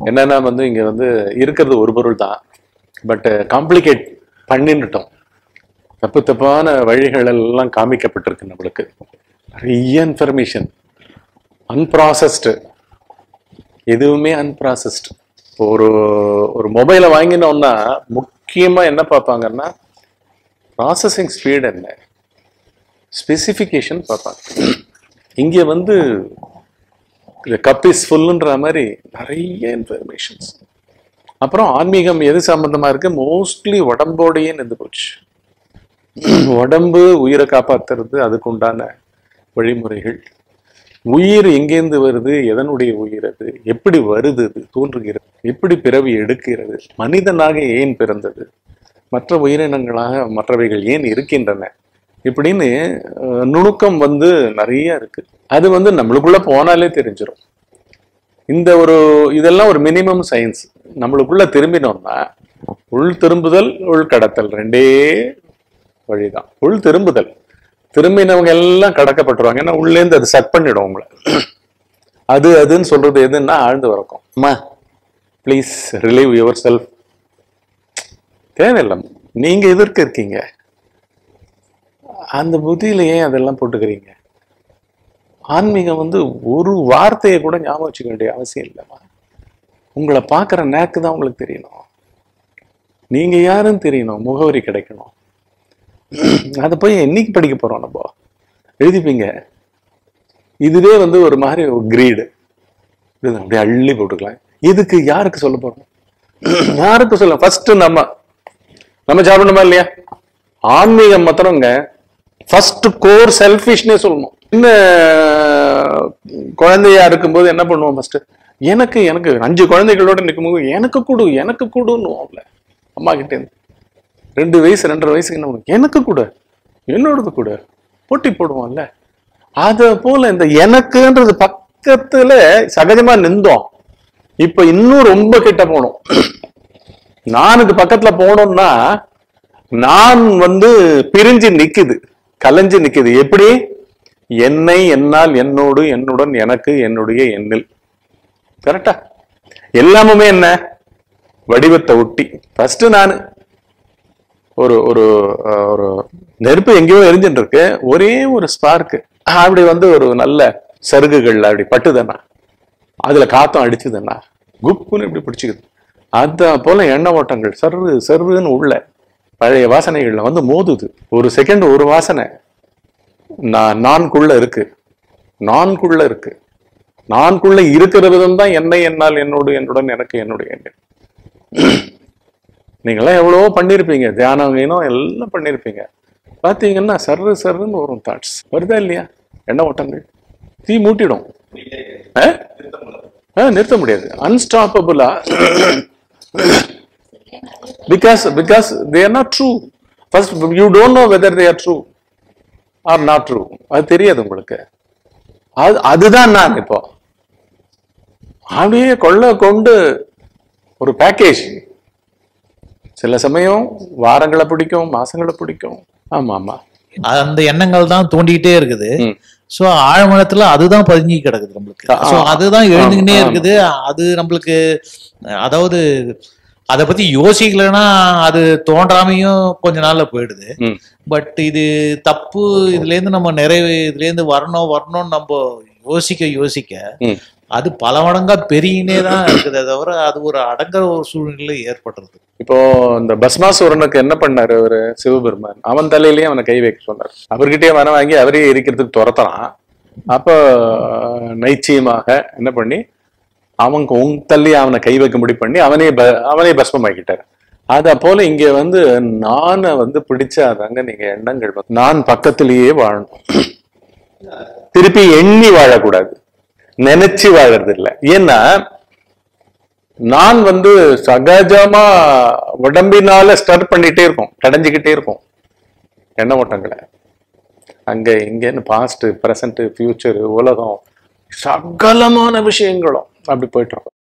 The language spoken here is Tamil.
என்னன்னா வந்து இங்க வந்து இருக்கிறது ஒரு பொருள் தான் பட் காம்ப்ளிகேட் பண்ணிட்டோம் தப்பு தப்பான வழிகள் எல்லாம் காமிக்கப்பட்டிருக்கு நம்மளுக்கு நிறைய இன்ஃபர்மேஷன் அன்ப்ராசஸ்டு எதுவுமே அன்ப்ராசஸ்டு ஒரு ஒரு மொபைலை வாங்கினோம்னா முக்கியமா என்ன பார்ப்பாங்கன்னா ப்ராசஸிங் ஸ்பீட் என்ன ஸ்பெசிஃபிகேஷன் பார்ப்பாங்க இங்கே வந்து கப் இஸ் ஃபுல்லுன்ற மாதிரி நிறைய இன்ஃபர்மேஷன்ஸ் அப்புறம் ஆன்மீகம் எது சம்பந்தமா இருக்கு மோஸ்ட்லி உடம்போடையே நின்று போச்சு உடம்பு உயிரை காப்பாத்துறது அதுக்கு உண்டான வழிமுறைகள் உயிர் எங்கேருந்து வருது எதனுடைய உயிர் அது எப்படி வருது அது தோன்றுகிறது எப்படி பிறவி எடுக்கிறது மனிதனாக ஏன் பிறந்தது மற்ற உயிரினங்களாக மற்றவைகள் ஏன் இருக்கின்றன இப்படின்னு அஹ், நுணுக்கம் வந்து நிறைய இருக்கு அது வந்து நம்மளுக்குள்ள போனாலே தெரிஞ்சிடும் இந்த ஒரு இதெல்லாம் ஒரு மினிமம் சயின்ஸ் நம்மளுக்குள்ள திரும்பினோம்னா உள் திரும்புதல் உள் கடத்தல் ரெண்டே வழிதான் உள் திரும்புதல் திரும்பினவங்க எல்லாம் கடக்கப்பட்டுருவாங்க ஏன்னா உள்ளேந்து அது சட் பண்ணிடும் உங்களை அது அதுன்னு சொல்றது எதுன்னா ஆழ்ந்து வரக்கும் அம்மா ப்ளீஸ் ரிலீவ் யுவர் செல்ஃப் தேவையில்லை நீங்க எதற்கு இருக்கீங்க அந்த புத்தியில ஏன் அதெல்லாம் போட்டுக்கிறீங்க ஆன்மீகம் வந்து ஒரு வார்த்தையை கூட ஞாபகம் வச்சுக்க வேண்டிய அவசியம் இல்லைம்மா உங்களை பார்க்குற நேக்கு தான் உங்களுக்கு தெரியணும் நீங்க யாருன்னு தெரியணும் முகவரி கிடைக்கணும் அதை போய் என்னைக்கு படிக்க போறோம் நம்ம எழுதிப்பீங்க இதுவே வந்து ஒரு மாதிரி ஒரு கிரீடு அப்படியே அள்ளி போட்டுக்கலாம் இதுக்கு யாருக்கு சொல்ல போறோம் யாருக்கு சொல்ல ஃபர்ஸ்ட் நம்ம நம்ம சாப்பிடணுமா இல்லையா ஆன்மீகம் மாத்திரங்க ஃபர்ஸ்ட் கோர் செல்ஃபிஷ்னே சொல்லணும் சின்ன குழந்தையா இருக்கும்போது என்ன பண்ணுவோம் ஃபர்ஸ்ட் எனக்கு எனக்கு அஞ்சு குழந்தைகளோட நிற்கும்போது எனக்கு கொடு எனக்கு கொடுன்னு அவங்கள அம்மா கிட்ட இருந்து ரெண்டு வயசு ரெண்டரை வயசுக்கு என்ன பண்ணுவோம் எனக்கு கூட என்னோடது கூட போட்டி போடுவோம்ல அத போல இந்த எனக்குன்றது பக்கத்துல சகஜமா நின்றோம் இப்ப இன்னும் ரொம்ப கிட்ட போனோம் நானுக்கு பக்கத்துல போனோம்னா நான் வந்து பிரிஞ்சு நிக்குது கலைஞ்சு நிக்குது எப்படி என்னை என்னால் என்னோடு என்னுடன் எனக்கு என்னுடைய எண்ணில் கரெக்டா எல்லாமுமே என்ன வடிவத்தை ஒட்டி ஃபர்ஸ்ட் நான் ஒரு ஒரு அஹ், ஒரு நெருப்பு எங்கேயோ எரிஞ்சுட்டு இருக்கு ஒரே ஒரு ஸ்பார்க்கு அப்படி வந்து ஒரு நல்ல சருகுகள்ல அப்படி பட்டுதுன்னா அதுல காத்தம் அடிச்சுதுன்னா குப்புன்னு இப்படி பிடிச்சிக்குது அத போல எண்ண ஓட்டங்கள் சர்ரு சர்ருன்னு உள்ள பழைய வாசனைகள்ல வந்து மோதுது ஒரு செகண்ட் ஒரு வாசனை நான் நான்குள்ள இருக்கு நான்குள்ள இருக்கு நான்குள்ள இருக்கிற விதம் தான் என்னை என்னால் என்னோடு என்னுடன் எனக்கு என்னுடைய எண்ணம் நீங்களாம் எவ்வளவோ பண்ணியிருப்பீங்க தியானம் கீனம் எல்லாம் பண்ணியிருப்பீங்க பார்த்தீங்கன்னா சர்ரு சர்ருன்னு வரும் தாட்ஸ் வருதா இல்லையா எண்ண ஓட்டங்கள் தீ மூட்டிடும் ஆ? ஆ, நிறுத்த முடியாது அன்ஸ்டாப்பபிளா because because they are not true first you don't know whether they are true or not true அது தெரியாது உங்களுக்கு அது அதுதான் நான் இப்போ அப்படியே கொள்ள கொண்டு ஒரு பேக்கேஜ் சில சமயம் வாரங்களை பிடிக்கும் மாசங்களை பிடிக்கும் ஆமா ஆமா அந்த எண்ணங்கள் தான் தோண்டிக்கிட்டே இருக்குது ம். சோ ஆழமனத்துல அதுதான் பதிஞ்சு கிடக்குது நம்மளுக்கு ஆ, சோ அதுதான் எழுந்துக்கிட்டே ஆமா. இருக்குது அது நம்மளுக்கு அதாவது அதை பத்தி யோசிக்கலைன்னா அது தோன்றாமையும் கொஞ்ச நாள்ல போயிடுது ம். பட் இது தப்பு இதுல இருந்து நம்ம நிறைவு இதுல இருந்து வரணும் வரணும்னு நம்ம யோசிக்க யோசிக்க ம். அது பல மடங்கா பெருகினே தான் இருக்குதே தவிர அது ஒரு அடங்குற ஒரு சூழ்நிலை ஏற்படுறது இப்போ இந்த பஸ்மாசுரனுக்கு என்ன பண்ணாரு அவரு சிவபெருமான் அவன் தலையிலயே அவனை கை வைக்க சொன்னார் அவர்கிட்டயே வர வாங்கி அவரே எரிக்கிறதுக்கு துரத்துறான் அப்போ நைச்சியமாக என்ன பண்ணி அவன் உன் தள்ளி அவனை கை வைக்கும்படி பண்ணி அவனே ப- அவனே பஸ்மமாக்கிட்டார் அத போல இங்க வந்து நானை வந்து பிடிச்சாதாங்க நீங்க எண்ணங்கள் வந்து- நான் பக்கத்திலேயே வாழணும் திருப்பி எண்ணி வாழக்கூடாது நினைச்சு வாழறது இல்ல ஏன்னா நான் வந்து சகஜமா உடம்பினால ஸ்டர் பண்ணிட்டே இருக்கும் கடைஞ்சிக்கிட்டே இருக்கும் எண்ண ஓட்டங்களை அங்க இங்கன்னு பாஸ்ட் பிரசன்ட் ஃபியூச்சர் உலகம் சகலமான விஷயங்களும் அப்படி போயிட்டு இருக்கும்